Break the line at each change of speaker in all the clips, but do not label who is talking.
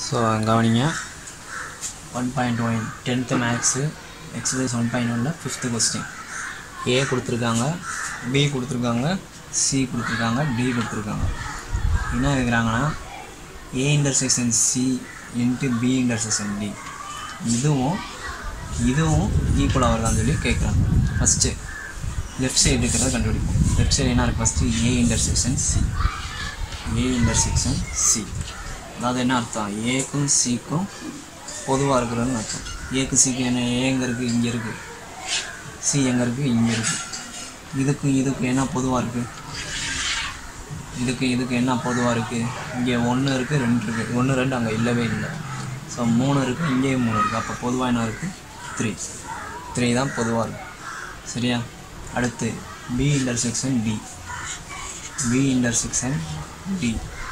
so கவனிங்க one point one tenth maths exercise one point ஒனில் fifth question A கொடுத்துருக்காங்க B கொடுத்துருக்காங்க C கொடுத்துருக்காங்க டி கொடுத்துருக்காங்க என்ன கேட்குறாங்கன்னா A intersection C into B intersection D இதுவும் இதுவும் ஈக்குவலாக வருதான்னு சொல்லி கேட்குறாங்க ஃபஸ்ட்டு லெஃப்ட் சைடு இருக்கிறத கண்டுபிடிப்போம் லெஃப்ட் சைடு என்ன இருக்குது first A intersection C A intersection C அதாவது என்ன அர்த்தம் ஏக்கும் சிக்கும் பொதுவாக இருக்கிறதுன்னு அர்த்தம் ஏக்கு சிக்கு என்ன ஏ எங்கே இருக்குது இங்கே இருக்குது சி எங்கே இருக்குது இங்கே இருக்குது இதுக்கும் இதுக்கும் என்ன பொதுவாக இருக்குது இதுக்கு இதுக்கு என்ன பொதுவாக இருக்குது இங்கே ஒன்று இருக்குது ரெண்டு இருக்குது ஒன்று ரெண்டு அங்கே இல்லவே இல்லை ஸோ மூணு இருக்குது இங்கேயும் மூணு இருக்குது அப்போ பொதுவாக என்ன இருக்குது த்ரீ த்ரீ தான் பொதுவாக இருக்குது சரியா அடுத்து B intersection D B intersection D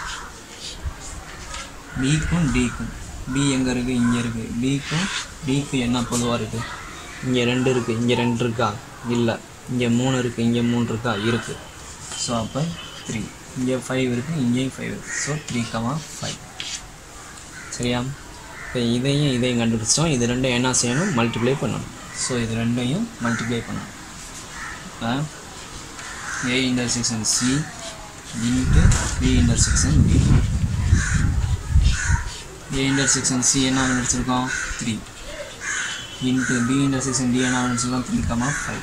பிக்கும் டிக்கும் பி எங்கே இருக்குது இங்கே இருக்குது பிக்கும் டிக்கு என்ன பொதுவாக இருக்குது இங்கே ரெண்டு இருக்குது இங்கே ரெண்டு இருக்கா இல்லை இங்கே மூணு இருக்குது இங்கே மூணு இருக்கா இருக்குது ஸோ அப்போ த்ரீ இங்கே ஃபைவ் இருக்குது இங்கேயும் ஃபைவ் இருக்குது ஸோ த்ரீ கமா ஃபைவ் சரியா இப்போ இதையும் இதையும் கண்டுபிடிச்சிட்டோம் இது ரெண்டும் என்ன செய்யணும் மல்டிப்ளை பண்ணணும் ஸோ இது ரெண்டையும் மல்டிப்ளை பண்ணணும் இப்போ A intersection C into B intersection B A intersection C என்ன நினச்சிருக்கோம் three into B intersection D என்ன நினச்சிருக்கோம் த்ரீ கமா ஃபைவ்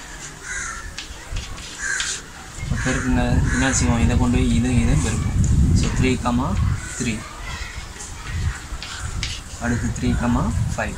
இப்போ பெருக்குங்க என்ன செய்வோம் இதை கொண்டு போய் இது இது பெருக்கும் ஸோ த்ரீ கமா த்ரீ அடுத்து த்ரீ கமா ஃபைவ்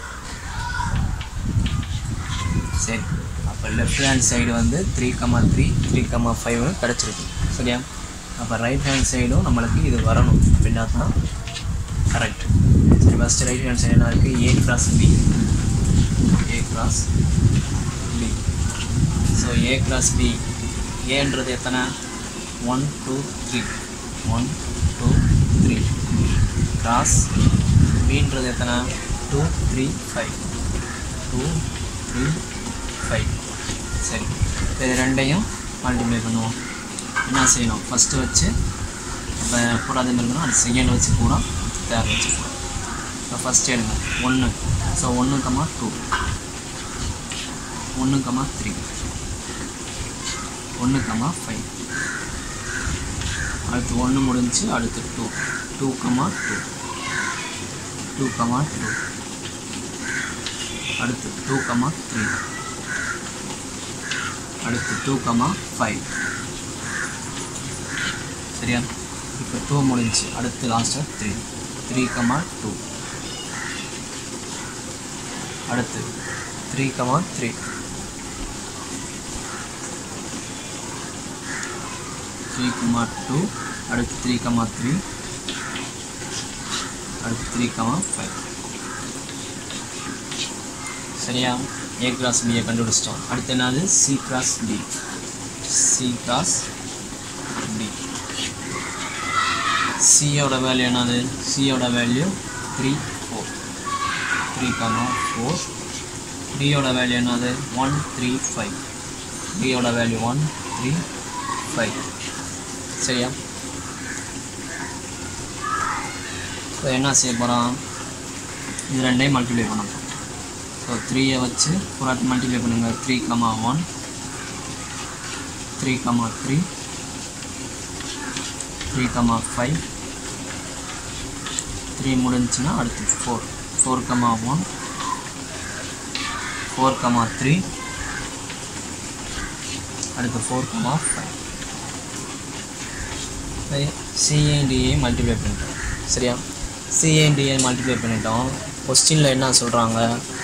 சரி அப்போ லெஃப்ட் ஹேண்ட் சைடு வந்து three comma three three comma five கிடச்சிருக்கு சரியா அப்போ ரைட் ஹேண்ட் சைடும் நம்மளுக்கு இது வரணும் அப்படின்னா தான் கரெக்ட் சரி ஃபஸ்ட்டு ரைட் ஹேண்ட் சைடு என்ன இருக்குது A cross B A cross B so A cross B ஏன்றது எத்தனை one two three one two three cross பின்றது எத்தனை two three five two three five சரி இது ரெண்டையும் மல்டிப்ளை பண்ணுவோம் என்ன செய்யணும் ஃபஸ்ட்டு வச்சு இப்போ கூடாத இருக்கணும் அது செகண்ட் வச்சு கூட தேர்ட் வச்சு கூட இப்போ ஃபஸ்ட் எடுங்க ஒன்று ஸோ ஒன்று கமா டூ ஒன்று கமா த்ரீ ஒன்று கமா ஃபைவ் அடுத்து ஒன்று முடிஞ்சு அடுத்து two two comma two two comma two அடுத்து டூ கமா த்ரீ அடுத்து டூ கமா ஃபைவ் சரியா இப்போ டூ முடிஞ்சு அடுத்து லாஸ்ட்டாக த்ரீ த்ரீ கமா டூ அடுத்து three comma three three comma two அடுத்து த்ரீ கமா த்ரீ அடுத்து த்ரீ கமா ஃபைவ் சரியா ஏ கிராஸ் பியை கண்டுபிடிச்சிட்டோம் அடுத்து என்னது C cross D C cross D சியோட வேல்யூ என்னது சியோட value three four three comma four டியோட வேல்யூ என்னது ஒன் த்ரீ ஃபைவ் டியோட வேல்யூ ஒன் த்ரீ ஃபைவ் சரியா இப்போ என்ன செய்ய போகிறோம் இது ரெண்டையும் மல்டிப்ளை பண்ண போகிறோம் ஸோ த்ரீயை வச்சு ஒரு மல்டிப்ளை பண்ணுங்கள் three comma one three comma three three comma five three முடிஞ்சுன்னா அடுத்து four four comma one four comma three அடுத்து ஃபோர் கமா ஃபைவ் சிஏடிஏ மல்டிப்ளை பண்ணிட்டோம் சரியா சிஏடிஏ மல்டிப்ளை பண்ணிட்டோம் கொஸ்டினில் என்ன சொல்கிறாங்க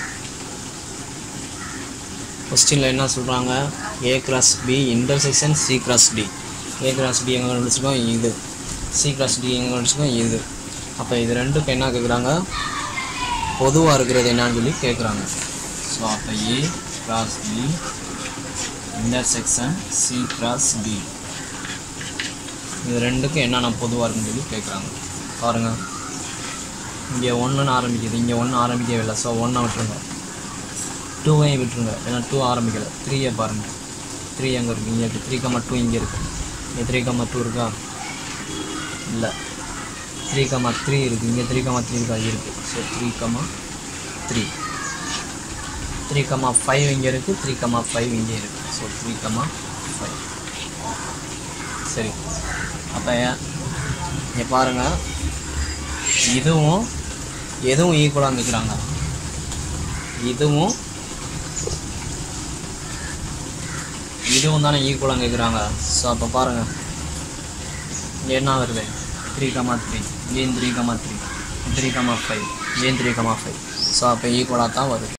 கொஸ்டினில் என்ன சொல்கிறாங்க A cross B intersection C cross D A cross B எங்கே கண்டுபிடிச்சிருக்கோம் இது சி கிராஸ் டி எங்கே கண்டுபிடிச்சிருக்கோம் இது அப்போ இது ரெண்டுக்கு என்ன கேட்குறாங்க பொதுவாக இருக்கிறது என்னன்னு சொல்லி கேட்குறாங்க ஸோ அப்போ A cross B intersection C cross D இது ரெண்டுக்கும் என்னென்ன பொதுவாக இருக்குன்னு சொல்லி கேட்குறாங்க பாருங்கள் இங்கே ஒன்றுன்னு ஆரம்பிக்குது இங்கே ஒன்று ஆரம்பிக்கவே இல்லை ஸோ ஒன்றை விட்டுருங்க டூவையும் விட்டுருங்க ஏன்னா டூ ஆரம்பிக்கலை த்ரீயை பாருங்கள் த்ரீ எங்கே இருக்குது இங்கே இருக்குது த்ரீ கம்மா டூ இங்கே இருக்குது இங்கே த்ரீ கம்மா டூ இருக்கா இல்லை த்ரீ கமா த்ரீ இருக்குது இங்கே த்ரீ கமா த்ரீ இருக்கா இருக்குது so three comma three three comma five இங்கே இருக்குது த்ரீ கமா ஃபைவ் இங்கே இருக்குது ஸோ த்ரீ கமா ஃபைவ் சரி அப்போ இங்கே பாருங்கள் இதுவும் எதுவும் ஈக்குவலாக நிற்கிறாங்க இதுவும் இதுவும் தானே ஈக்குவலாக கேட்குறாங்க ஸோ அப்போ பாருங்கள் இங்கே என்ன வருது த்ரீ கமா த்ரீ இங்கேயும் three comma three three comma five இங்கேயும் த்ரீ கமா ஃபைவ் ஸோ அப்போ ஈக்குவலாக தான் வருது